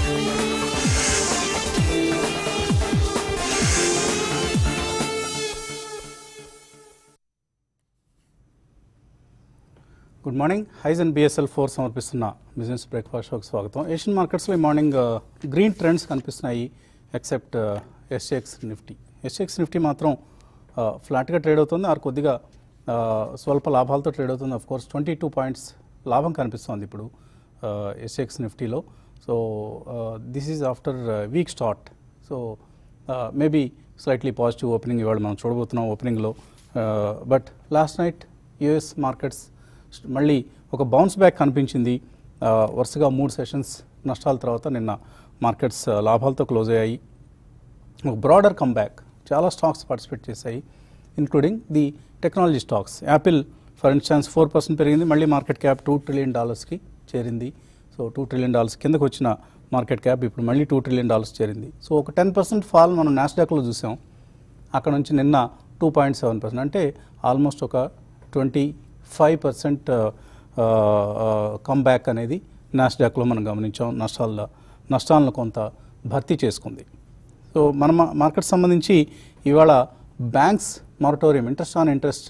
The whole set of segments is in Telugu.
గుడ్ మార్నింగ్ హైజ్ అండ్ బిఎస్ఎల్ ఫోర్ సమర్పిస్తున్న బిజినెస్ బ్రేక్ఫాస్ట్ షోకి స్వాగతం ఏషియన్ మార్కెట్స్లో ఈ మార్నింగ్ గ్రీన్ ట్రెండ్స్ కనిపిస్తున్నాయి except SX Nifty SX Nifty మాత్రం ఫ్లాట్గా ట్రేడ్ అవుతుంది ఆరు కొద్దిగా ఆ, స్వల్ప లాభాలతో ట్రేడ్ అవుతుంది of course twenty two points లాభం కనిపిస్తుంది ఇప్పుడు ఎస్ఎక్స్ నిఫ్టీలో so this is after week start so maybe slightly positive opening ఇవాళ మనం చూడబోతున్నాం ఓపెనింగ్లో but last night US markets మళ్ళీ ఒక బౌన్స్ బ్యాక్ కనిపించింది ఆ, వరుసగా మూడు సెషన్స్ నష్టాల తర్వాత నిన్న మార్కెట్స్ ఆ, లాభాలతో క్లోజ్ అయ్యాయి ఒక బ్రాడర్ కమ్బ్యాక్ చాలా స్టాక్స్ పార్టిసిపేట్ చేశాయి including the technology stocks Apple for instance four percent పెరిగింది మళ్ళీ మార్కెట్ క్యాప్ టూ ట్రిలియన్ డాలర్స్కి చేరింది సో టూ ట్రిలియన్ డాలర్స్ కిందకు వచ్చిన మార్కెట్ క్యాప్ ఇప్పుడు మళ్ళీ టూ ట్రిలియన్ డాలర్స్ చేరింది సో ఒక టెన్ పర్సెంట్ ఫాల్ మనం నాస్డాక్లో చూసాం అక్కడ నుంచి నిన్న టూ పాయింట్ సెవెన్ పర్సెంట్ అంటే ఆల్మోస్ట్ ఒక ట్వంటీ ఫైవ్ పర్సెంట్ కమ్బ్యాక్ అనేది నాస్డాక్లో మనం గమనించాం నష్టాల నష్టాలను కొంత భర్తీ చేసుకుంది సో మన మా- మార్కెట్ సంబంధించి ఇవాళ banks moratorium interest on interest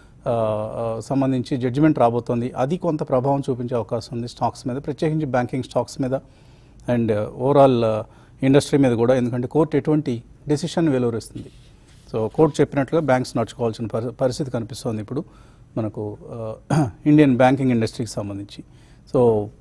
సంబంధించి జడ్జిమెంట్ రాబోతోంది అది కొంత ప్రభావం చూపించే అవకాశం ఉంది స్టాక్స్ మీద ప్రత్యేకించి బ్యాంకింగ్ స్టాక్స్ మీద అండ్ ఓవరాల్ ఇండస్ట్రీ మీద కూడా ఎందుకంటే కోర్టు ఎటువంటి డెసిషన్ వెలువరిస్తుంది సో కోర్టు చెప్పినట్లుగా బ్యాంక్స్ నడుచుకోవాల్సిన పరి- పరిస్థితి కనిపిస్తోంది ఇప్పుడు మనకు ఇండియన్ బ్యాంకింగ్ ఇండస్ట్రీకి సంబంధించి so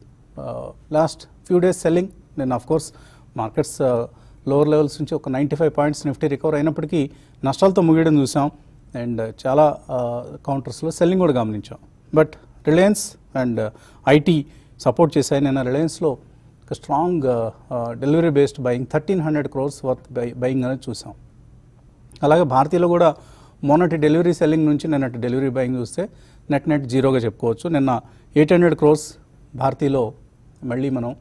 last few days selling నేను of course markets lower levels నుంచి ఒక ninety five points Nifty recover అయినప్పటికీ నష్టాలతో ముగియడం చూసాం అండ్ చాలా కౌంటర్స్లో సెల్లింగ్ కూడా గమనించాం but Reliance and IT support చేశాయి నేను రిలయన్స్లో ఒక strong delivery based buying thirteen hundred crores worth buy buying అనేది చూసాం అలాగే భారతీయలో కూడా మొన్నటి డెలివరీ సెల్లింగ్ నుంచి నిన్నటి డెలివరీ బయింగ్ చూస్తే నెట్ నెట్ జీరోగా చెప్పుకోవచ్చు నిన్న ఎయిట్ హండ్రెడ్ క్రోర్స్ భారతీయలో మళ్ళీ మనం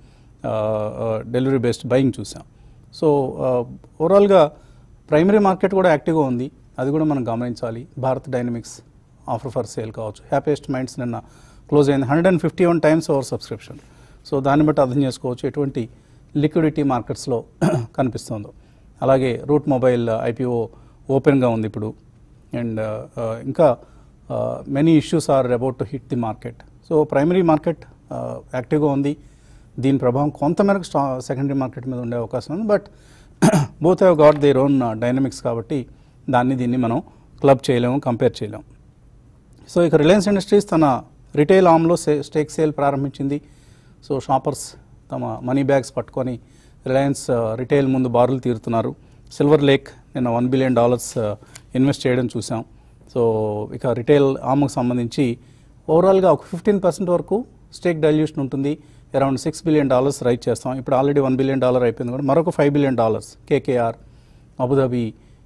డెలివరీ బేస్డ్ బయింగ్ చూసాం సో ఓవరాల్గా ప్రైమరీ మార్కెట్ కూడా యాక్టివ్గా ఉంది అది కూడా మనం గమనించాలి Bharat dynamics offer for sale కావచ్చు హ్యాపీయెస్ట్ మైండ్స్ నిన్న క్లోజ్ అయింది hundred and fifty one times over subscription so దాన్ని బట్టి అర్థం చేసుకోవచ్చు ఎటువంటి లిక్విడిటీ మార్కెట్స్లో కనిపిస్తుందో అలాగే రూట్ మొబైల్ ఐపీఓ ఓపెన్గా ఉంది ఇప్పుడు అండ్ ఇంకా many issues are about to hit the market so primary market యాక్టివ్గా ఉంది దీని ప్రభావం కొంతమేరకు స్టా సెకండరీ మార్కెట్ మీద ఉండే అవకాశం ఉంది but both have got their own dynamics కాబట్టి దాన్ని దీన్ని మనం క్లబ్ చేయలేము కంపేర్ చేయలేము సో ఇక రిలయన్స్ ఇండస్ట్రీస్ తన రిటైల్ ఆమ్లో సే స్టేక్ సేల్ ప్రారంభించింది సో షాపర్స్ తమ మనీ బ్యాగ్స్ పట్టుకొని రిలయన్స్ ఆ, రిటైల్ ముందు బారులు తీరుతున్నారు సిల్వర్ లేక్ నిన్న వన్ బిలియన్ డాలర్స్ ఆ, ఇన్వెస్ట్ చేయడం చూసాం సో ఇక రిటైల్ ఆమ్కు సంబంధించి ఓవరాల్గా ఒక ఫిఫ్టీన్ పర్సెంట్ వరకు స్టేక్ డైల్యూషన్ ఉంటుంది around six billion dollars right చేస్తాం ఇప్పుడు ఆల్రెడీ వన్ బిలియన్ డాలర్ అయిపోయింది కూడా మరొక five billion dollars KKR Abu Dhabi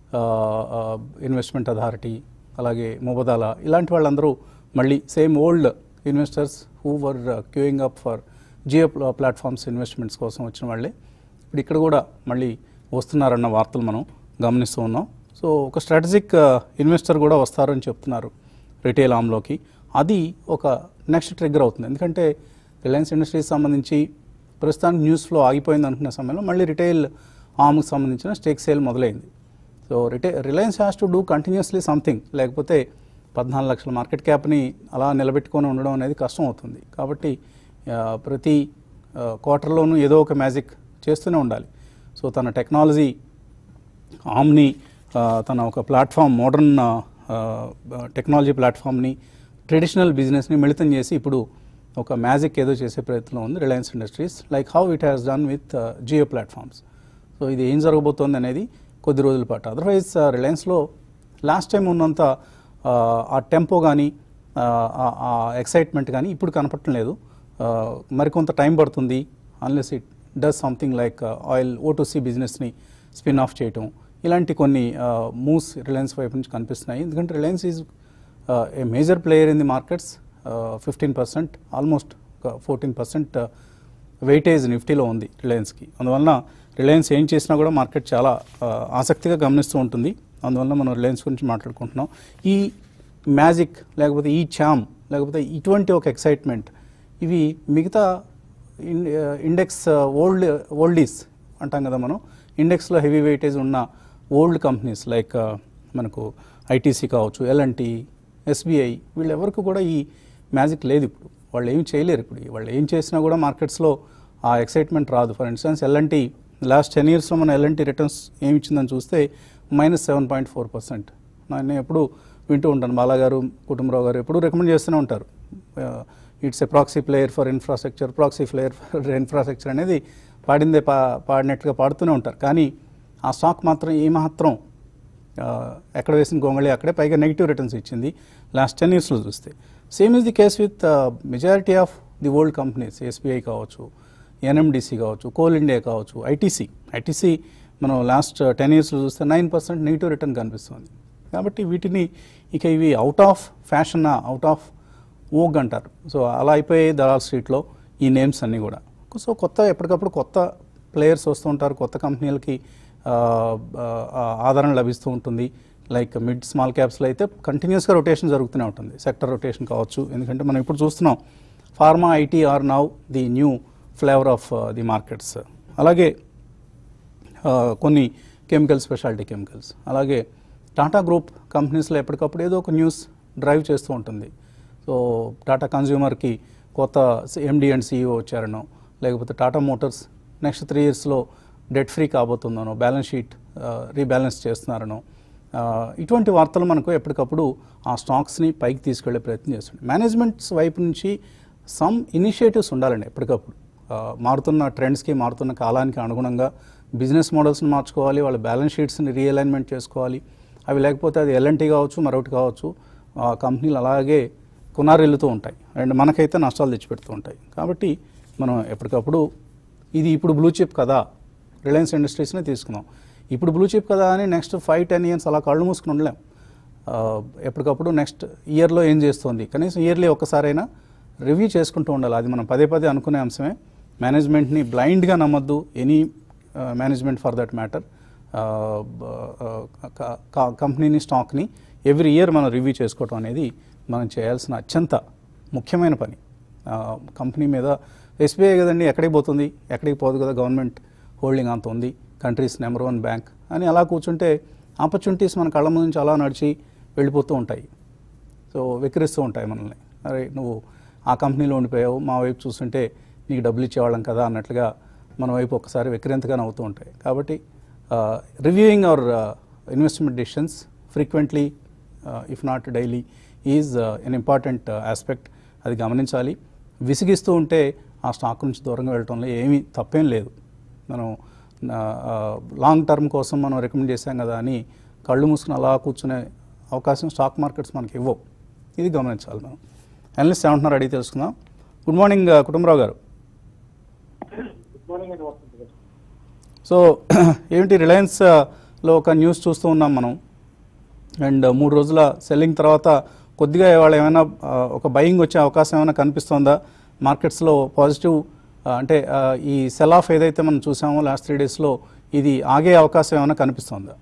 investment authority అలాగే మొబదాల ఇలాంటి వాళ్ళందరూ మళ్ళీ same old investors who were queuing up for Jio platforms investments కోసం వచ్చిన వాళ్ళే ఇప్పుడు ఇక్కడ కూడా మళ్ళీ వస్తున్నారన్న వార్తలు మనం గమనిస్తూ ఉన్నాం సో ఒక స్ట్రాటజిక్ ఇన్వెస్టర్ కూడా వస్తారని చెప్తున్నారు రిటైల్ ఆమ్లోకి అది ఒక నెక్స్ట్ ట్రిగ్గర్ అవుతుంది ఎందుకంటే రిలయన్స్ ఇండస్ట్రీస్ సంబంధించి ప్రస్తుతానికి న్యూస్ ఫ్లో ఆగిపోయింది అనుకునే సమయంలో మళ్ళీ రిటైల్ ఆమ్కి సంబంధించిన స్టేక్ సేల్ మొదలైంది సో రిటై Reliance has to do continuously something లేకపోతే పద్నాలుగు లక్షల మార్కెట్ క్యాప్ని అలా నిలబెట్టుకొని ఉండడం అనేది కష్టం అవుతుంది కాబట్టి ఆ, ప్రతి క్వార్టర్లోనూ ఏదో ఒక మ్యాజిక్ చేస్తూనే ఉండాలి సో తన టెక్నాలజీ ఆమ్ని ఆ, తన ఒక ప్లాట్ఫామ్ మోడర్న్ టెక్నాలజీ ప్లాట్ఫామ్ని ట్రెడిషనల్ బిజినెస్ని మిళితం చేసి ఇప్పుడు ఒక మ్యాజిక్ ఏదో చేసే ప్రయత్నం ఉంది Reliance Industries like how it has done with Jio platforms so ఇది ఏం జరగబోతోంది అనేది కొద్ది రోజుల పాటు అదర్వైజ్ రిలయన్స్లో లాస్ట్ టైం ఉన్నంత ఆ, ఆ టెంపో కానీ ఆ ఎక్సైట్మెంట్ కానీ ఇప్పుడు కనపడటం లేదు ఆ, మరికొంత టైం పడుతుంది unless it does something like oil O2C బిజినెస్ని స్పిన్ ఆఫ్ చేయటం ఇలాంటి కొన్ని మూవ్స్ రిలయన్స్ వైపు నుంచి కనిపిస్తున్నాయి ఎందుకంటే Reliance is a major player in the markets fifteen percent almost fourteen percent weightage నిఫ్టీలో ఉంది రిలయన్స్కి అందువలన రిలయన్స్ ఏం చేసినా కూడా మార్కెట్ చాలా ఆ, ఆసక్తిగా గమనిస్తూ ఉంటుంది అందువల్ల మనం రిలయన్స్ గురించి మాట్లాడుకుంటున్నాం ఈ మ్యాజిక్ లేకపోతే ఈ ఛామ్ లేకపోతే ఇటువంటి ఒక ఎక్సైట్మెంట్ ఇవి మిగతా ఇండెక్స్ ఓల్డ్ ఓల్డీస్ అంటాం కదా మనం ఇండెక్స్లో హెవీ వెయిటేజ్ ఉన్న ఓల్డ్ కంపెనీస్ లైక్ మనకు ఐటీసీ కావచ్చు ఎల్ఎన్టీ ఎస్బీఐ వీళ్ళెవరికి కూడా ఈ మ్యాజిక్ లేదు ఇప్పుడు వాళ్ళు ఏం చేయలేరు ఇప్పుడు వాళ్ళు ఏం చేసినా కూడా మార్కెట్స్లో ఆ ఎక్సైట్మెంట్ రాదు for instance L&T last ten ఇయర్స్లో మన ఎల్ఎన్టీ రిటర్న్స్ ఏమి ఇచ్చిందని చూస్తే minus seven point four percent నేను ఎప్పుడు వింటూ ఉంటాను బాలాగారు కుటుంబరావు గారు ఎప్పుడు రికమెండ్ చేస్తూనే ఉంటారు it's a proxy player for infrastructure proxy player for infrastructure అనేది పాడిందే పా పాడినట్టుగా పాడుతూనే ఉంటారు కానీ ఆ స్టాక్ మాత్రం ఏమాత్రం ఆ, ఎక్కడ వేసిన గొంగళి అక్కడే పైగా నెగిటివ్ రిటర్న్స్ ఇచ్చింది లాస్ట్ టెన్ ఇయర్స్లో చూస్తే same is the case with majority of the old companies SBI కావచ్చు ఎన్ఎండిసి కావచ్చు కోల్ ఇండియా కావచ్చు ఐటీసీ ఐటీసీ మనం లాస్ట్ టెన్ ఇయర్స్లో చూస్తే నైన్ పర్సెంట్ నెగిటివ్ రిటర్న్ కనిపిస్తుంది కాబట్టి వీటిని ఇక ఇవి out of fashion out of vogue అంటారు సో అలా అయిపోయాయి దళాల్ స్ట్రీట్లో ఈ నేమ్స్ అన్నీ కూడా సో కొత్త ఎప్పటికప్పుడు కొత్త ప్లేయర్స్ వస్తూ ఉంటారు కొత్త కంపెనీలకి ఆ, ఆ, ఆదరణ లభిస్తూ ఉంటుంది లైక్ మిడ్ స్మాల్ క్యాప్స్లో అయితే కంటిన్యూస్గా రొటేషన్ జరుగుతూనే ఉంటుంది సెక్టర్ రొటేషన్ కావచ్చు ఎందుకంటే మనం ఇప్పుడు చూస్తున్నాం pharma IT are now the new flavour of the markets అలాగే ఆ, కొన్ని కెమికల్ స్పెషాలిటీ కెమికల్స్ అలాగే టాటా గ్రూప్ కంపెనీస్లో ఎప్పటికప్పుడు ఏదో ఒక న్యూస్ డ్రైవ్ చేస్తూ ఉంటుంది సో టాటా కన్జ్యూమర్కి కొత్త ఎండి అండ్ సిఇఓ వచ్చారనో లేకపోతే టాటా మోటార్స్ నెక్స్ట్ త్రీ ఇయర్స్లో డెట్ ఫ్రీ కాబోతుందనో బ్యాలెన్స్ షీట్ రీబ్యాలెన్స్ చేస్తున్నారనో ఆ, ఇటువంటి వార్తలు మనకు ఎప్పటికప్పుడు ఆ స్టాక్స్ని పైకి తీసుకెళ్లే ప్రయత్నం చేస్తుంది మేనేజ్మెంట్స్ వైపు నుంచి సమ్ ఇనిషియేటివ్స్ ఉండాలండి ఎప్పటికప్పుడు ఆ, మారుతున్న ట్రెండ్స్కి మారుతున్న కాలానికి అనుగుణంగా బిజినెస్ మోడల్స్ని మార్చుకోవాలి వాళ్ళ బ్యాలెన్స్ షీట్స్ని రీఅలైన్మెంట్ చేసుకోవాలి అవి లేకపోతే అది ఎల్ఎన్టీ కావచ్చు మరొకటి కావచ్చు ఆ కంపెనీలు అలాగే కొనారెళ్తూ ఉంటాయి అండ్ మనకైతే నష్టాలు తెచ్చిపెడుతూ ఉంటాయి కాబట్టి మనం ఎప్పటికప్పుడు ఇది ఇప్పుడు బ్లూ చిప్ కదా రిలయన్స్ ఇండస్ట్రీస్నే తీసుకున్నాం ఇప్పుడు బ్లూ చిప్ కదా అని నెక్స్ట్ ఫైవ్ టెన్ ఇయర్స్ అలా కళ్ళు మూసుకుని ఉండలేం ఆ, ఎప్పటికప్పుడు నెక్స్ట్ ఇయర్లో ఏం చేస్తుంది కనీసం ఇయర్లీ ఒక్కసారైనా రివ్యూ చేసుకుంటూ ఉండాలి అది మనం పదే పదే అనుకునే అంశమే మేనేజ్మెంట్ని బ్లైండ్గా నమ్మొద్దు any management for that matter కంపెనీని స్టాక్ని ఎవ్రీ ఇయర్ మనం రివ్యూ చేసుకోవటం అనేది మనం చేయాల్సిన అత్యంత ముఖ్యమైన పని ఆ, కంపెనీ మీద ఎస్బీఐ కదండి ఎక్కడికి పోతుంది ఎక్కడికి పోదు కదా గవర్నమెంట్ హోల్డింగ్ అంత ఉంది కంట్రీస్ నెంబర్ వన్ బ్యాంక్ అని అలా కూర్చుంటే ఆపర్చునిటీస్ మన కళ్ళ ముందు నుంచి అలా నడిచి వెళ్ళిపోతూ ఉంటాయి సో వెక్కిరిస్తూ ఉంటాయి మనల్ని అరే నువ్వు ఆ కంపెనీలో ఉండిపోయావు మా వైపు చూస్తుంటే నీకు డబ్బులు ఇచ్చేవాళ్ళం కదా అన్నట్లుగా మన వైపు ఒకసారి వెక్కిరింతగా నవ్వుతూ ఉంటాయి కాబట్టి reviewing our investment decisions frequently if not daily is an important aspect అది గమనించాలి విసిగిస్తూ ఉంటే ఆ స్టాక్ నుంచి దూరంగా వెళ్ళటంలో ఏమీ తప్పేం లేదు మనం లాంగ్ టర్మ్ కోసం మనం రికమెండ్ చేశాం కదా అని కళ్ళు మూసుకుని అలా కూర్చునే అవకాశం స్టాక్ మార్కెట్స్ మనకి ఇవ్వవు ఇది గమనించాలి మనం అనలిస్ట్ ఏమంటున్నారు అడిగి తెలుసుకుందాం గుడ్ మార్నింగ్ ఆ, కుటుంబరావు గారు గుడ్ మార్నింగ్ అండి వస్తుంది గారు సో ఏమిటి రిలయన్స్ ఆ, లో ఒక న్యూస్ చూస్తూ ఉన్నాం మనం అండ్ మూడు రోజుల సెల్లింగ్ తర్వాత కొద్దిగా ఇవాళ ఏమైనా ఆ, ఒక బయింగ్ వచ్చే అవకాశం ఏమైనా కనిపిస్తోందా మార్కెట్స్లో పాజిటివ్ ఆ, అంటే ఆ, ఈ సెల్ ఆఫ్ ఏదైతే మనం చూసామో లాస్ట్ త్రీ డేస్లో ఇది ఆగే అవకాశం ఏమైనా కనిపిస్తోందా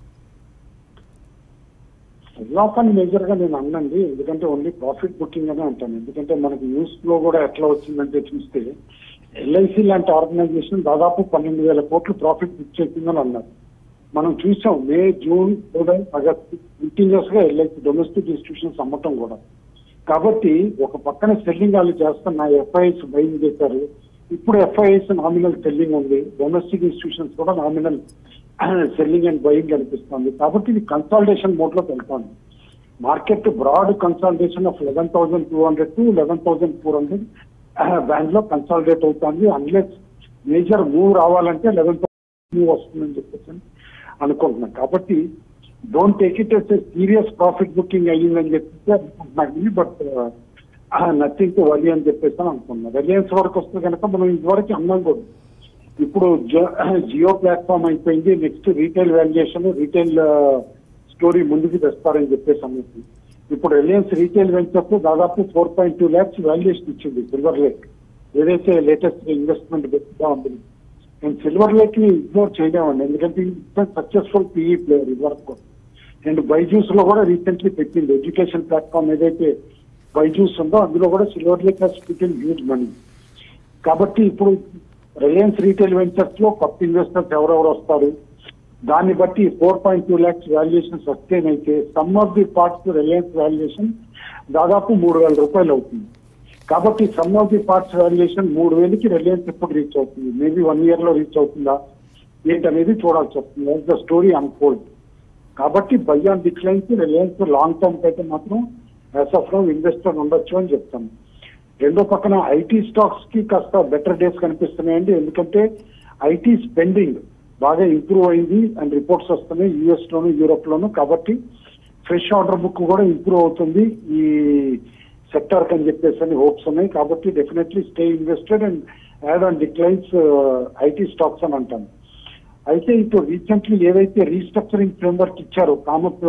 లాస్ అని మేజర్ గా నేను అన్నండి ఎందుకంటే ఓన్లీ ప్రాఫిట్ బుకింగ్ అనే అంటాను ఎందుకంటే మనకి న్యూస్ లో కూడా ఎట్లా వచ్చిందంటే చూస్తే ఎల్ఐసి లాంటి ఆర్గనైజేషన్ దాదాపు పన్నెండు వేల కోట్లు ప్రాఫిట్ బుక్ చేసిందని అన్నారు మనం చూసాం May June July August continuous గా ఎల్ఐసి డొమెస్టిక్ ఇన్స్టిట్యూషన్స్ అమ్మటం కూడా కాబట్టి ఒక పక్కన సెల్లింగ్ వాళ్ళు చేస్తున్న ఎఫ్ఐఎస్ బయింగ్ చేశారు ఇప్పుడు ఎఫ్ఐఎస్ నామినల్ సెల్లింగ్ ఉంది డొమెస్టిక్ ఇన్స్టిట్యూషన్స్ కూడా నామినల్ సెల్లింగ్ అండ్ బయింగ్ కనిపిస్తుంది కాబట్టి ఇది కన్సాలిడేషన్ మోడ్ లోకి వెళ్తుంది market broad consolidation of eleven thousand two hundred to eleven thousand four hundred band లో కన్సాలిడేట్ అవుతుంది అన్లెస్ మేజర్ మూవ్ రావాలంటే లెవెన్ మూవ్ వస్తుందని చెప్పేసి అనుకుంటున్నాను కాబట్టి don't take it as serious profit booking అయ్యిందని చెప్పేసి అనుకుంటున్నాను బట్ నథింగ్ టు వరి అని చెప్పేసి అని అనుకున్నాను రిలయన్స్ వరకు వస్తే కనుక మనం ఇదివరకు అన్నాం కూడా ఇప్పుడు జియో ప్లాట్ఫామ్ అయిపోయింది next retail valuation retail story ముందుకు తెస్తారని చెప్పేసి అన్నది ఇప్పుడు రిలయన్స్ రీటైల్ వెంచర్స్ దాదాపు four point two lakhs valuation ఇచ్చింది సిల్వర్ లేక్ ఏదైతే లేటెస్ట్ ఇన్వెస్ట్మెంట్ పెట్టుగా ఉంది నేను సిల్వర్ లేక్ ని ఇగ్నోర్ చేయలేమండి ఎందుకంటే సక్సెస్ఫుల్ పీఈ ప్లేయర్ ఇదివరకు అండ్ బైజూస్ లో కూడా రీసెంట్లీ పెట్టింది ఎడ్యుకేషన్ ప్లాట్ఫామ్ ఏదైతే బైజూస్ ఉందో అందులో కూడా Silver Lake has put in huge money కాబట్టి ఇప్పుడు రిలయన్స్ రీటైల్ వెంచర్స్ లో కొత్త ఇన్వెస్టర్స్ ఎవరెవరు వస్తారు దాన్ని బట్టి four point two lakhs valuation sustain అయితే sum of the parts Reliance valuation దాదాపు మూడు వేల రూపాయలు అవుతుంది కాబట్టి sum of the parts valuation మూడు వేలకి రిలయన్స్ ఎప్పుడు రీచ్ అవుతుంది మేబీ వన్ ఇయర్ లో రీచ్ అవుతుందా ఏంటనేది చూడాల్సి వస్తుంది ద స్టోరీ అన్ఫోల్డ్ కాబట్టి buy on declines Reliance long term అయితే మాత్రం యాజ్ ఆఫ్ నో ఇన్వెస్టర్ ఉండొచ్చు అని చెప్తాను రెండో పక్కన ఐటీ స్టాక్స్ కి కాస్త బెటర్ డేస్ కనిపిస్తున్నాయండి ఎందుకంటే ఐటీ స్పెండింగ్ బాగా ఇంప్రూవ్ అయింది అండ్ రిపోర్ట్స్ వస్తున్నాయి యుఎస్ లోను యూరోప్ లోను కాబట్టి ఫ్రెష్ ఆర్డర్ బుక్ కూడా ఇంప్రూవ్ అవుతుంది ఈ సెక్టర్ అని చెప్పేసి అని హోప్స్ ఉన్నాయి కాబట్టి definitely stay invested and add on declines IT stocks అని అంటాను అయితే ఇప్పుడు రీసెంట్లీ ఏదైతే రీస్ట్రక్చరింగ్ ఫ్రేమ్వర్క్ ఇచ్చారో కామత్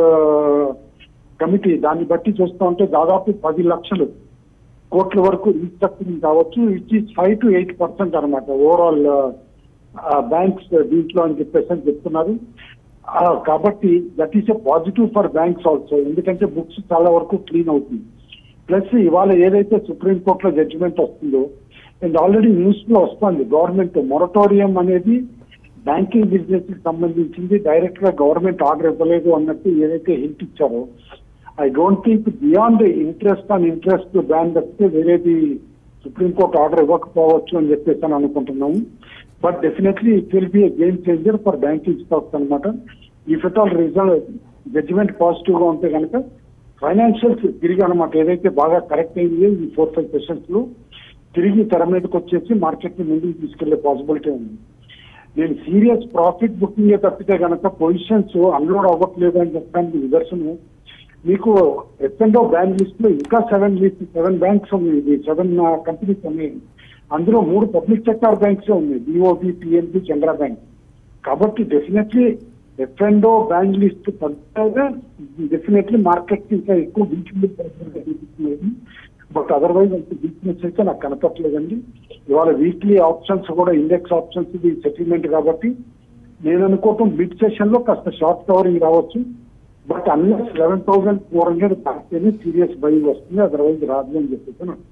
కమిటీ దాన్ని బట్టి చూస్తూ ఉంటే దాదాపు పది లక్షలు కోట్ల వరకు రీస్ట్రక్చరింగ్ కావచ్చు it is five to eight percent అనమాట ఓవరాల్ బ్యాంక్స్ దీంట్లో అని చెప్పేసి అని చెప్తున్నారు ఆ, కాబట్టి that is a positive for banks also ఎందుకంటే బుక్స్ చాలా వరకు క్లీన్ అవుతుంది ప్లస్ ఇవాళ ఏదైతే సుప్రీం కోర్టులో జడ్జిమెంట్ వస్తుందో అండ్ ఆల్రెడీ న్యూస్ లో వస్తుంది గవర్నమెంట్ మొరటోరియం అనేది బ్యాంకింగ్ బిజినెస్ కి సంబంధించింది డైరెక్ట్ గా గవర్నమెంట్ ఆర్డర్ ఇవ్వలేదు అన్నట్టు ఏదైతే హింట్ ఇచ్చారో I don't think beyond interest on interest ban తప్పితే వేరేది సుప్రీంకోర్టు ఆర్డర్ ఇవ్వకపోవచ్చు అని చెప్పేసి అని అనుకుంటున్నాము but definitely it will be a game changer for banking stocks అనమాట if at all result judgment positive గా ఉంటే కనుక ఫైనాన్షియల్స్ తిరిగి అనమాట ఏదైతే బాగా కరెక్ట్ అయింది ఈ ఫోర్ ఫైవ్ సెషన్స్ లో తిరిగి తెర మీదకి వచ్చేసి మార్కెట్ ని ముందుకు తీసుకెళ్లే పాసిబిలిటీ ఉంది నేను సీరియస్ ప్రాఫిట్ బుకింగ్ తప్పితే కనుక పొజిషన్స్ అన్లోడ్ అవ్వట్లేదు అని చెప్పడానికి నిదర్శనం మీకు ఎస్ఎండో బ్యాంక్ లిస్ట్ లో ఇంకా సెవెన్ లిస్ట్ సెవెన్ బ్యాంక్స్ ఉన్నాయి ఇది సెవెన్ కంపెనీస్ ఉన్నాయి అందులో మూడు పబ్లిక్ సెక్టార్ బ్యాంక్స్ ఉన్నాయి బిఓబి పిఎన్బి కెనరా బ్యాంక్ కాబట్టి డెఫినెట్లీ ఎఫ్ఎండో బ్యాంక్ లిస్ట్ పడ్డాగా డెఫినెట్లీ మార్కెట్ ఇంకా ఎక్కువ వీక్లీ బట్ అదర్వైజ్ అంత వీక్నెస్ అయితే నాకు కనపట్లేదండి ఇవాళ వీక్లీ ఆప్షన్స్ కూడా ఇండెక్స్ ఆప్షన్స్ ఇది సెటిల్మెంట్ కాబట్టి నేను అనుకోవటం మిడ్ సెషన్ లో కాస్త షార్ట్ కవరింగ్ రావచ్చు but unless eleven thousand four hundred తాకితేనే సీరియస్ బయింగ్ వస్తుంది అదర్వైజ్ రాదు అని చెప్పేసి అనుకుంటున్నాను.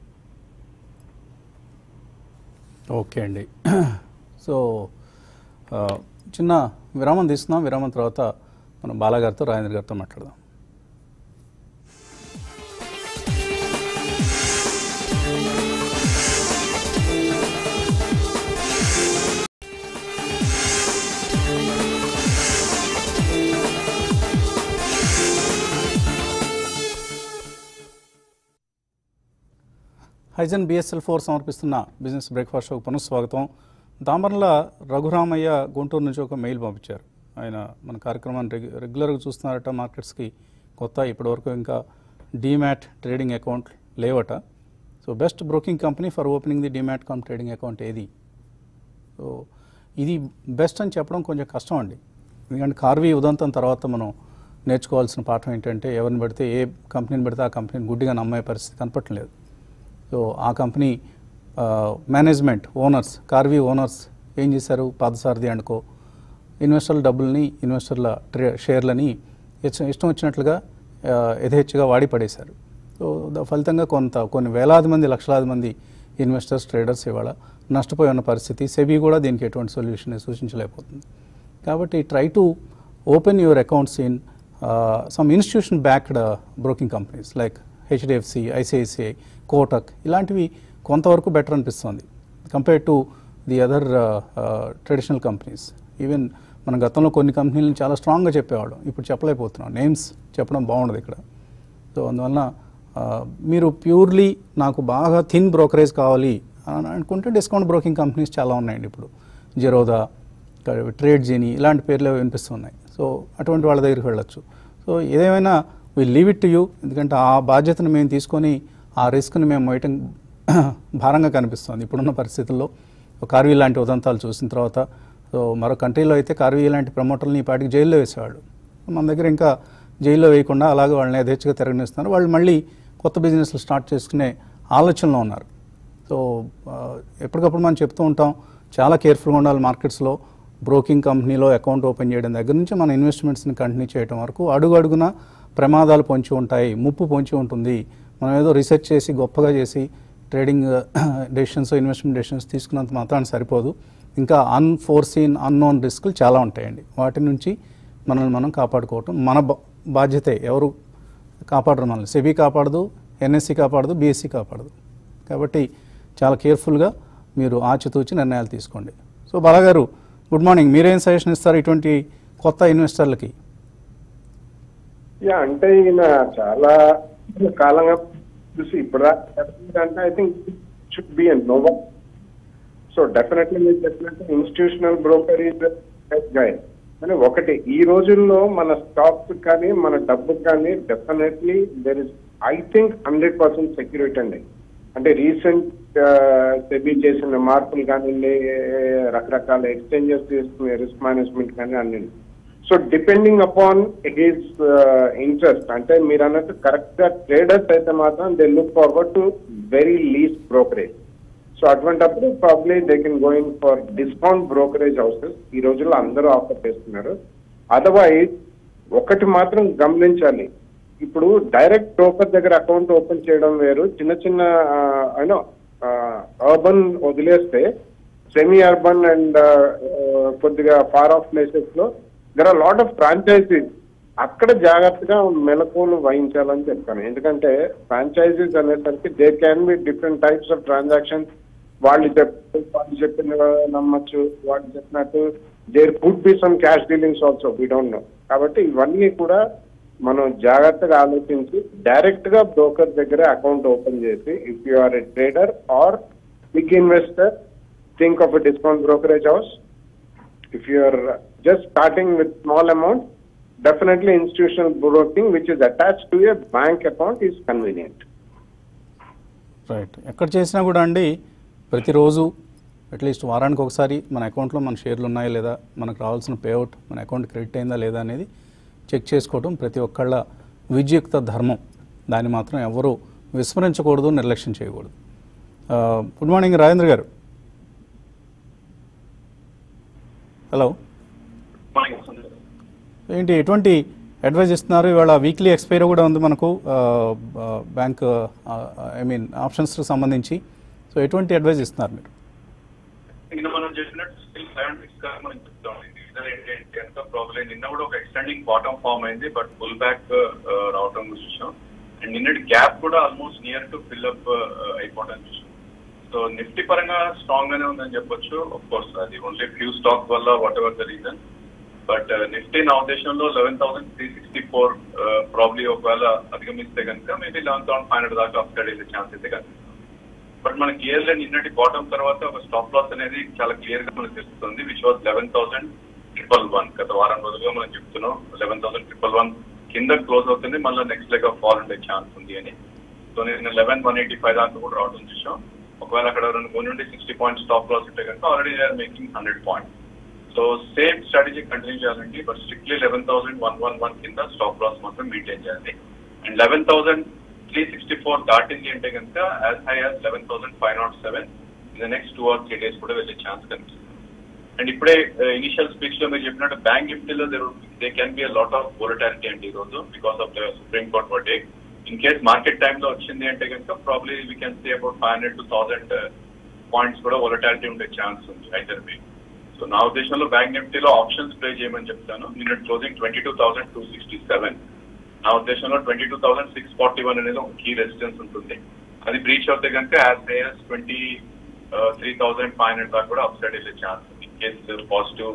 ఓకే అండి సో ఆ, చిన్న విరామం తీసుకున్నాం విరామం తర్వాత మనం బాలాగారితో రాజేంద్ర గారితో మాట్లాడదాం హైజన్ బిఎస్ఎల్ ఫోర్ సమర్పిస్తున్న బిజినెస్ బ్రేక్ఫాస్ట్ షోకు పునఃస్వాగతం దామర్ల రఘురామయ్య గుంటూరు నుంచి ఒక మెయిల్ పంపించారు ఆయన మన కార్యక్రమాన్ని రెగ్యు రెగ్యులర్గా చూస్తున్నారట మార్కెట్స్కి కొత్త ఇప్పటివరకు ఇంకా డీమ్యాట్ ట్రేడింగ్ అకౌంట్ లేవట so best broking company for opening the demat cum trading account ఏది సో ఇది బెస్ట్ అని చెప్పడం కొంచెం కష్టం అండి ఎందుకంటే కార్వీ ఉదంతం తర్వాత మనం నేర్చుకోవాల్సిన పాఠం ఏంటంటే ఎవరిని పెడితే ఏ కంపెనీని పెడితే ఆ కంపెనీని గుడ్డిగా నమ్మే పరిస్థితి కనపట్లేదు సో ఆ company management owners Karvy owners ఏం చేశారు పాదసారథి అనుకో ఇన్వెస్టర్ల డబ్బుల్ని ఇన్వెస్టర్ల ట్రే షేర్లని ఇష్టం ఇష్టం వచ్చినట్లుగా ఆ, యథేచ్ఛగా వాడి పడేశారు సో ద- ఫలితంగా కొంత కొన్ని వేలాది మంది లక్షలాది మంది ఇన్వెస్టర్స్ ట్రేడర్స్ ఇవాళ నష్టపోయి ఉన్న పరిస్థితి సెబీ కూడా దీనికి ఎటువంటి సొల్యూషన్ సూచించలేకపోతుంది కాబట్టి try to open your accounts in some institution backed broking companies like HDFC ICICI Kotak ఇలాంటివి కొంతవరకు బెటర్ అనిపిస్తుంది compare to the other traditional companies even మన గతంలో కొన్ని కంపెనీలను చాలా స్ట్రాంగ్గా చెప్పేవాళ్ళం ఇప్పుడు చెప్పలేకపోతున్నాం నేమ్స్ చెప్పడం బాగుండదు ఇక్కడ సో అందువలన ఆ, మీరు ప్యూర్లీ నాకు బాగా థిన్ బ్రోకరేజ్ కావాలి అని అనుకుంటే డిస్కౌంట్ బ్రోకింగ్ కంపెనీస్ చాలా ఉన్నాయండి ఇప్పుడు జిరోదా ట్రేడ్ జీని ఇలాంటి పేర్లు వినిపిస్తున్నాయి సో అటువంటి వాళ్ళ దగ్గరికి వెళ్ళొచ్చు సో ఏదేమైనా we leave it to you ఎందుకంటే ఆ బాధ్యతను మేము తీసుకొని ఆ రిస్క్ని మేము మోయటం భారంగా కనిపిస్తుంది ఇప్పుడున్న పరిస్థితుల్లో కార్వీ లాంటి ఉదంతాలు చూసిన తర్వాత సో మరో కంట్రీలో అయితే కార్వీ లాంటి ప్రమోటర్ని ఈ పాటికి జైల్లో వేసేవాళ్ళు మన దగ్గర ఇంకా జైల్లో వేయకుండా అలాగే వాళ్ళని యథేచ్ఛగా తిరగనిస్తున్నారు వాళ్ళు మళ్ళీ కొత్త బిజినెస్లు స్టార్ట్ చేసుకునే ఆలోచనలో ఉన్నారు సో ఆ, ఎప్పటికప్పుడు మనం చెప్తూ ఉంటాం చాలా కేర్ఫుల్గా ఉండాలి మార్కెట్స్లో బ్రోకింగ్ కంపెనీలో అకౌంట్ ఓపెన్ చేయడం దగ్గర నుంచి మన ఇన్వెస్ట్మెంట్స్ని కంటిన్యూ చేయడం వరకు అడుగు అడుగున ప్రమాదాలు పొంచి ఉంటాయి ముప్పు పొంచి ఉంటుంది మనం ఏదో రీసెర్చ్ చేసి గొప్పగా చేసి ట్రేడింగ్ డెసిషన్స్ ఇన్వెస్ట్మెంట్ డెసిషన్స్ తీసుకున్నంత మాత్రాన్ని సరిపోదు ఇంకా అన్ఫోర్సీన్ అన్నోన్ రిస్కులు చాలా ఉంటాయండి వాటి నుంచి మనల్ని మనం కాపాడుకోవటం మన బా- బాధ్యతే ఎవరు కాపాడరు మనల్ని సెబీ కాపాడదు ఎన్ఎస్సి కాపాడదు బీఎస్సీ కాపాడదు కాబట్టి చాలా కేర్ఫుల్గా మీరు ఆచితూచి నిర్ణయాలు తీసుకోండి సో బాలాగారు గుడ్ మార్నింగ్ మీరేం సజెషన్ ఇస్తారు ఇటువంటి కొత్త ఇన్వెస్టర్లకి యా అంటే ఈయన చాలా కాలంగా చూసి ఇప్పుడు అంటే I think should be and నోవా సో డెఫినెట్లీ మీరు చెప్పినట్టు ఇన్స్టిట్యూషనల్ బ్రోకర్ ఈజ్ గై కానీ ఒకటి ఈ రోజుల్లో మన స్టాక్స్ కానీ మన డబ్బు కానీ definitely there is I think hundred percent security అండి అంటే రీసెంట్ సెబీ చేసిన మార్పులు కానివ్వండి రకరకాల ఎక్స్చేంజెస్ తీసుకునే రిస్క్ మేనేజ్మెంట్ కానీ అన్ని so depending upon his interest అంటే మీరు అన్నట్టు కరెక్ట్ గా ట్రేడర్స్ అయితే మాత్రం they look forward to very least brokerage so అటువంటప్పుడు probably they can going for discount brokerage houses ఈ రోజుల్లో అందరూ ఆఫర్ చేస్తున్నారు అదర్వైజ్ ఒకటి మాత్రం గమనించాలి ఇప్పుడు డైరెక్ట్ బ్రోకర్ దగ్గర అకౌంట్ ఓపెన్ చేయడం వేరు చిన్న చిన్న యూనో అర్బన్ వదిలేస్తే సెమీ అర్బన్ అండ్ కొద్దిగా ఫార్ ఆఫ్ ప్లేసెస్ లో there are lot of franchisees అక్కడ జాగ్రత్తగా మెలకువలు వహించాలని చెప్తాను ఎందుకంటే ఫ్రాంచైజీస్ అనేసరికి they can be different types of transaction వాళ్ళు చెప్ వాళ్ళు చెప్పిన నమ్మచ్చు వాళ్ళు చెప్పినట్టు there could be some cash dealings also we don't know కాబట్టి ఇవన్నీ కూడా మనం జాగ్రత్తగా ఆలోచించి డైరెక్ట్ గా బ్రోకర్ దగ్గర అకౌంట్ ఓపెన్ చేసి if you are a trader or big investor think of a discount brokerage house if you are just starting with small amount, definitely institutional broking which is attached to a bank account is convenient. Right ఎక్కడ చేసినా కూడా అండి ప్రతిరోజు అట్లీస్ట్ వారానికి ఒకసారి మన అకౌంట్లో మన షేర్లు ఉన్నాయా లేదా మనకు రావాల్సిన పేఅవుట్ మన అకౌంట్ క్రెడిట్ అయిందా లేదా అనేది చెక్ చేసుకోవడం ప్రతి ఒక్కళ్ళ విద్యుక్త ధర్మం దాన్ని మాత్రం ఎవరు విస్మరించకూడదు నిర్లక్ష్యం చేయకూడదు ఆ, గుడ్ మార్నింగ్ రాజేంద్ర గారు హలో ఏంటి ఎటువంటి అడ్వైజ్ ఇస్తున్నారు ఇవాళ వీక్లీ ఎక్స్పైరీ కూడా ఉంది మనకు బ్యాంక్ ఐ మీన్ ఆప్షన్స్కి సంబంధించి సో ఎటువంటి అడ్వైజ్ ఇస్తున్నారు మీరు నిన్న మనం చెప్పినట్టు స్టిల్ సెవెన్ సిక్స్ గా మనం చెప్తాం రీజన్ ఏంటంటే కనుక ప్రాబ్లం నిన్న కూడా ఒక ఎక్స్టెండింగ్ బాటమ్ ఫామ్ అయింది బట్ ఫుల్ బ్యాక్ రావటం చూసాం అండ్ నిన్నటి గ్యాప్ కూడా ఆల్మోస్ట్ నియర్ టు ఫిల్అప్ అయిపోవడం చూసాం సో నిఫ్టీ పరంగా స్ట్రాంగ్ గానే ఉందని చెప్పొచ్చు ఆఫ్ కోర్స్ అది ఓన్లీ ఫ్యూ స్టాక్స్ వల్ల whatever the reason but Nifty నా ఉద్దేశంలో eleven thousand three sixty four probably ఒకవేళ అధిగమిస్తే కనుక maybe eleven thousand five hundred దాకా అప్సైడ్ అయ్యే ఛాన్స్ అయితే కనిపిస్తుంది బట్ మనకి ఇయర్లో నిన్నటి బాటమ్ తర్వాత ఒక స్టాప్ లాస్ అనేది చాలా క్లియర్ గా మనకు తెలుస్తుంది which was eleven thousand triple one గత వారం రోజులుగా మనం చెప్తున్నాం లెవెన్ థౌసండ్ ట్రిపుల్ వన్ కింద క్లోజ్ అవుతుంది మళ్ళీ నెక్స్ట్ లెగ్ ఆఫ్ ఫాల్ ఉండే ఛాన్స్ ఉంది అని సో నేను లెవెన్ వన్ ఎయిటీ ఫైవ్ దాకా కూడా రావడం చూసాం ఒకవేళ అక్కడ రెండు మూడు నుండి సిక్స్టీ పాయింట్ స్టాప్ లాస్ ఉంటే కనుక already are making hundred point so same strategy continue చేయాలండి but strictly eleven thousand one one one కింద స్టాప్ లాస్ మాత్రం మెయింటైన్ చేయాలి and eleven thousand three sixty four దాటింది అంటే కనుక as high as eleven thousand five naught seven in next two or three days కూడా వెళ్ళే ఛాన్స్ కనిపిస్తుంది అండ్ ఇప్పుడే ఇనిషియల్ స్పీచ్ లో మీరు చెప్పినట్టు బ్యాంక్ నిఫ్టీలో they can be a lot of volatility అండి ఈ రోజు because of the Supreme Court verdict in case market టైంలో వచ్చింది అంటే కనుక probably we can see about five hundred to thousand points కూడా వోలటాలిటీ ఉండే ఛాన్స్ ఉంది ఐదర్ వే సో నా ఉద్దేశంలో బ్యాంక్ నిఫ్టీలో ఆప్షన్స్ ప్లే చేయమని చెప్తాను నిన్న closing twenty two thousand two sixty seven నా ఉద్దేశంలో twenty two thousand six forty one అనేది ఒక కీ రెసిస్టెన్స్ ఉంటుంది అది బ్రీచ్ అవుతే కనుక as high as twenty three thousand five hundred దాకా కూడా అప్సైడ్ వెళ్ళే ఛాన్స్ ఉంది కేస్ పాజిటివ్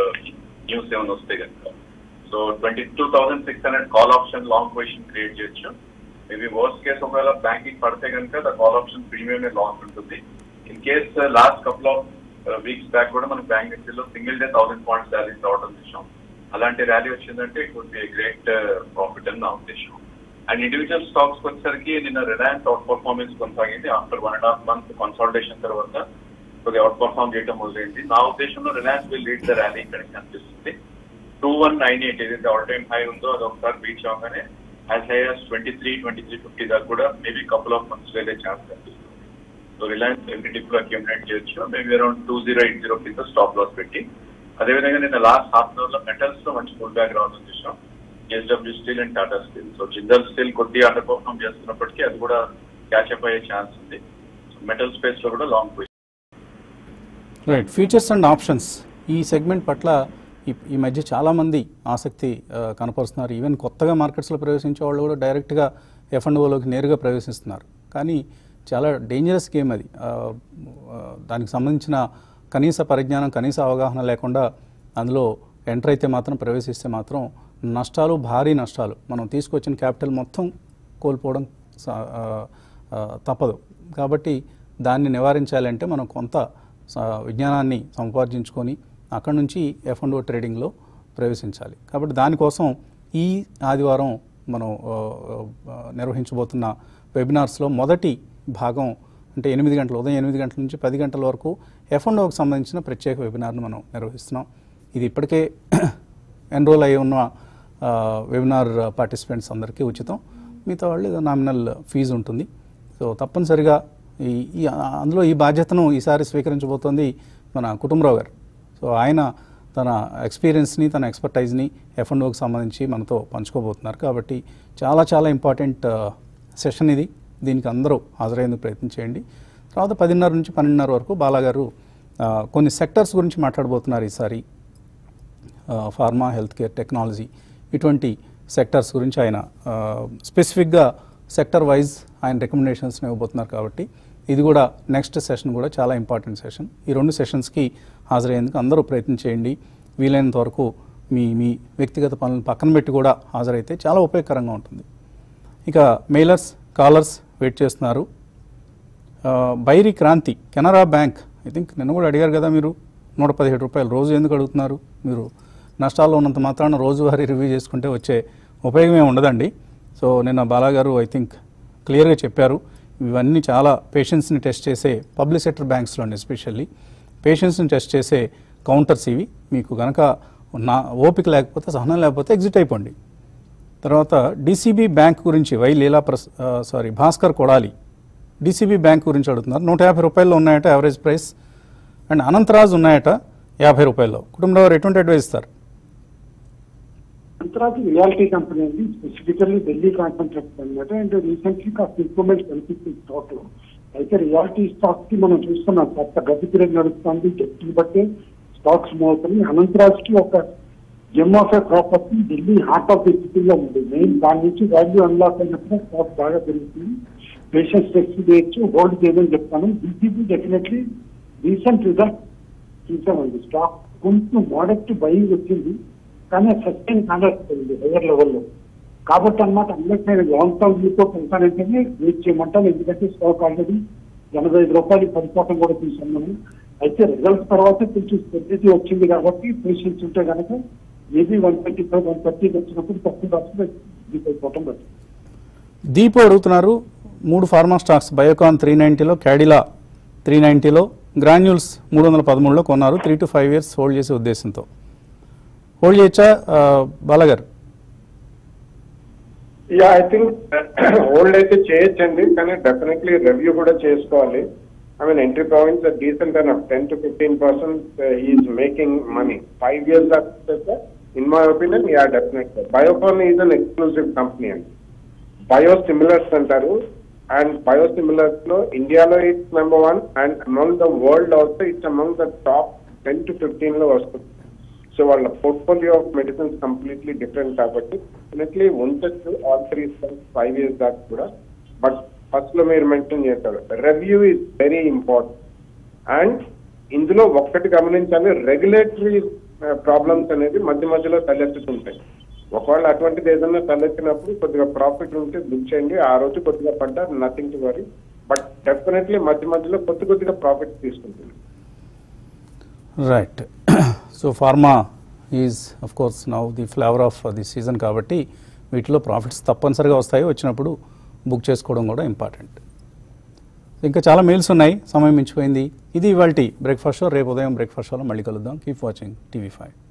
న్యూస్ ఏమైనా వస్తే కనుక so twenty two thousand six hundred call option long position create చేయొచ్చు మేబీ వర్స్ట్ కేస్ ఒకవేళ బ్యాంకింగ్ పడితే కనుక the call option premium long ఉంటుంది in case last couple of weeks back కూడా మనం బ్యాంక్ నిఫ్టీలో single day thousand points rallies రావడం చూసాం అలాంటి ర్యాలీ వచ్చిందంటే it would be great profit అని నా ఉద్దేశం అండ్ ఇండివిజువల్ స్టాక్స్ వచ్చేసరికి నిన్న రిలయన్స్ అవుట్ పర్ఫార్మెన్స్ కొనసాగింది after one and half month consultation తర్వాత కొద్దిగా అవుట్ పర్ఫార్మ్ చేయడం మొదలైంది నా ఉద్దేశంలో Reliance will lead the rally ఇక్కడ కనిపిస్తుంది టూ వన్ నైన్ ఎయిట్ ఏదైతే ఆల్ టైమ్ హై ఉందో అది ఒకసారి రీచ్ అవగానే as high as twenty three twenty three fifty దాకా కూడా మేబీ కపుల్ ఆఫ్ మంత్స్ వెళ్ళే ఛాన్స్ కనిపిస్తుంది సో రిలయన్స్ ఎవ్రీ డిప్ లో అక్యూమిలేట్ చేయొచ్చు maybe around two zero eight zero కింద స్టాప్ లాస్ పెట్టి అదేవిధంగా నేను లాస్ట్ హాఫ్ అన్ అవర్ లో మెటల్స్ లో మంచి ఫుల్ బ్యాక్ రావడం చూసాం JSW Steel and Tata Steel so Jindal Steel కొద్దిగా అండర్ పర్ఫార్మ్ చేస్తున్నప్పటికీ అది కూడా క్యాచ్అప్ అయ్యే ఛాన్స్ ఉంది మెటల్ స్పేస్ లో కూడా long position right futures and options ఈ సెగ్మెంట్ పట్ల ఈ ఈ మధ్య చాలామంది ఆసక్తి ఆ, కనపరుస్తున్నారు ఈవెన్ కొత్తగా మార్కెట్స్లో ప్రవేశించే వాళ్ళు కూడా డైరెక్ట్గా ఎఫ్ అండ్ ఓలోకి నేరుగా ప్రవేశిస్తున్నారు కానీ చాలా డేంజరస్ గేమ్ అది ఆ, ఆ, దానికి సంబంధించిన కనీస పరిజ్ఞానం కనీస అవగాహన లేకుండా అందులో ఎంటర్ అయితే మాత్రం ప్రవేశిస్తే మాత్రం నష్టాలు భారీ నష్టాలు మనం తీసుకొచ్చిన క్యాపిటల్ మొత్తం కోల్పోవడం సా- ఆ, ఆ, తప్పదు కాబట్టి దాన్ని నివారించాలంటే మనం కొంత స- విజ్ఞానాన్ని సంపార్జించుకొని అక్కడ నుంచి ఎఫ్ అండ్ ఓ ట్రేడింగ్లో ప్రవేశించాలి కాబట్టి దానికోసం ఈ ఆదివారం మనం ఆ, ఆ, నిర్వహించబోతున్న వెబినార్స్లో మొదటి భాగం అంటే ఎనిమిది గంటల ఉదయం ఎనిమిది గంటల నుంచి పది గంటల వరకు ఎఫ్ అండ్ ఓకి సంబంధించిన ప్రత్యేక వెబినార్ను మనం నిర్వహిస్తున్నాం ఇది ఇప్పటికే ఎన్రోల్ అయి ఉన్న ఆ, వెబినార్ పార్టిసిపెంట్స్ అందరికీ ఉచితం మిగతా వాళ్ళు ఏదో నామినల్ ఫీజు ఉంటుంది సో తప్పనిసరిగా ఈ ఈ అందులో ఈ బాధ్యతను ఈసారి స్వీకరించబోతోంది మన కుటుంబరావు గారు సో ఆయన తన ఎక్స్పీరియన్స్ని తన ఎక్స్పర్టైజ్ని ఎఫ్ అండ్ ఓకి సంబంధించి మనతో పంచుకోబోతున్నారు కాబట్టి చాలా చాలా ఇంపార్టెంట్ సెషన్ ఇది దీనికి అందరూ హాజరయ్యేందుకు ప్రయత్నం చేయండి తర్వాత పదిన్నర నుంచి పన్నెండున్నర వరకు బాలాగారు ఆ, కొన్ని సెక్టర్స్ గురించి మాట్లాడబోతున్నారు ఈసారి ఆ, ఫార్మా హెల్త్ కేర్ టెక్నాలజీ ఇటువంటి సెక్టర్స్ గురించి ఆయన ఆ, స్పెసిఫిక్గా సెక్టర్ వైజ్ ఆయన రికమెండేషన్స్ని ఇవ్వబోతున్నారు కాబట్టి ఇది కూడా నెక్స్ట్ సెషన్ కూడా చాలా ఇంపార్టెంట్ సెషన్ ఈ రెండు సెషన్స్కి హాజరయ్యేందుకు అందరూ ప్రయత్నం చేయండి వీలైనంత వరకు మీ మీ వ్యక్తిగత పనులను పక్కన పెట్టి కూడా హాజరైతే చాలా ఉపయోగకరంగా ఉంటుంది ఇక మెయిలర్స్ కాలర్స్ వెయిట్ చేస్తున్నారు ఆ, Bairi Kranthi Canara bank I think నిన్న కూడా అడిగారు కదా మీరు నూట పదిహేడు రూపాయలు రోజు ఎందుకు అడుగుతున్నారు మీరు నష్టాల్లో ఉన్నంత మాత్రాన రోజువారీ రివ్యూ చేసుకుంటే వచ్చే ఉపయోగం ఏమి ఉండదండి సో నిన్న బాలాగారు ఐ థింక్ క్లియర్గా చెప్పారు ఇవన్నీ చాలా పేషెన్స్ని టెస్ట్ చేసే పబ్లిక్ సెక్టర్ బ్యాంక్స్లోని ఎస్పెషల్లీ పేషెన్స్ని టెస్ట్ చేసే కౌంటర్స్ ఇవి మీకు కనుక నా ఓపిక లేకపోతే సహనం లేకపోతే ఎగ్జిట్ అయిపోండి తర్వాత డీసీబీ బ్యాంక్ గురించి వై లీలా ప్రస్ sorry Bhaskar Kodali DCB bank గురించి అడుగుతున్నారు నూట యాభై రూపాయల్లో ఉన్నాయట యావరేజ్ ప్రైస్ అండ్ అనంతరాజ్ ఉన్నాయట యాభై రూపాయల్లో కుటుంబంలో వారు ఎటువంటి అడ్వైస్ ఇస్తారు అంతరాజు రియాలిటీ కంపెనీ అండి స్పెసిఫికల్లీ ఢిల్లీ కాన్సన్ట్రేట్ అనమాట అండ్ రీసెంట్లీ కాస్త ఇంప్రూవ్మెంట్ కనిపిస్తుంది స్టాక్ లో అయితే రియాలిటీ స్టాక్స్ కి మనం చూస్తున్నాం కాస్త గతి పీరియడ్ నడుస్తుంది చెట్టుని బట్టి స్టాక్స్ మూవ్ అవుతుంది అనంతరాజ్ కి ఒక gem of a property Delhi heart of the సిటీలో ఉంది మెయిన్ దాని నుంచి వాల్యూ అన్లాక్ అయినప్పుడు స్టాక్ బాగా పెరుగుతుంది పేషెన్స్ టెస్ట్ చేయొచ్చు హోల్డ్ చేయమని చెప్తాను బీజేపీ డెఫినెట్లీ రీసెంట్ రిజల్ట్ చూసామండి స్టాక్ కొంచెం మోడెక్ట్ బయింగ్ వచ్చింది కానీ సస్టైన్ కాలేకపోయింది హైయర్ లెవెల్లో కాబట్టి అన్నమాట అందరికి నేను లాంగ్ టర్మ్ వ్యూతో ఉంటానంటేనే వెయిట్ చేయమంటాను ఎందుకంటే స్టాక్ ఆల్రెడీ ఎనభై ఐదు రూపాయలు పడిపోవటం కూడా తీసుకున్నాను అయితే రిజల్ట్స్ తర్వాత కొంచెం స్టెబిలిటీ వచ్చింది కాబట్టి పేషెన్స్ ఉంటే కనుక maybe one twenty five one థర్టీకి వచ్చినప్పుడు తక్కువ రాస్తే అయిపోవటం బట్టి దీపు అడుగుతున్నారు మూడు ఫార్మా స్టాక్స్ బయోకాన్ త్రీ నైంటీలో క్యాడిలా త్రీ నైంటీలో గ్రాన్యూల్స్ మూడు వందల పదమూడులో కొన్నారు three to five years hold చేసే ఉద్దేశంతో హోల్డ్ చేయొచ్చా ఆ, బాలగారు యా ఐ థింక్ హోల్డ్ అయితే చేయొచ్చండి కానీ డెఫినెట్లీ రివ్యూ కూడా చేసుకోవాలి I mean entry points decent and ten to fifteen percent is making money five years దాకా in my opinion yeah definite Biocon is an exclusive company అండి బయోసిమిలర్స్ అంటారు అండ్ బయోసిమిలర్స్ లో ఇండియాలో it's number one and among the world also it's among the top ten to fifteen లో వస్తుంది సో వాళ్ళ portfolio of medicines completely different కాబట్టి డెఫినెట్లీ ఉండొచ్చు ఆల్ త్రీ ఫైవ్ ఇయర్స్ దాకా కూడా బట్ ఫస్ట్ లో మీరు మెన్షన్ చేశారు review is very important and ఇందులో ఒక్కటి గమనించాలి రెగ్యులేటరీ ప్రాబ్లమ్స్ అనేది మధ్య మధ్యలో తలెత్తుతుంటాయి ఒకవేళ అటువంటిది ఏదైనా తలెత్తినప్పుడు కొద్దిగా ప్రాఫిట్ ఉంటే బుక్ చేయండి ఆ రోజు కొద్దిగా పడ్డా nothing to worry but definitely మధ్య మధ్యలో కొద్ది కొద్దిగా ప్రాఫిట్ తీసుకుంటుంది right so pharma is of course now the flavour of the season కాబట్టి వీటిలో ప్రాఫిట్స్ తప్పనిసరిగా వస్తాయి వచ్చినప్పుడు బుక్ చేసుకోవడం కూడా ఇంపార్టెంట్ ఇంకా చాలా మెయిల్స్ ఉన్నాయి సమయం మించిపోయింది ఇది ఇవాళ బ్రేక్ఫాస్ట్ షో రేపు ఉదయం బ్రేక్ఫాస్ట్ షోలో మళ్ళీ కలుద్దాం కీప్ వాచింగ్ టీవీ ఫైవ్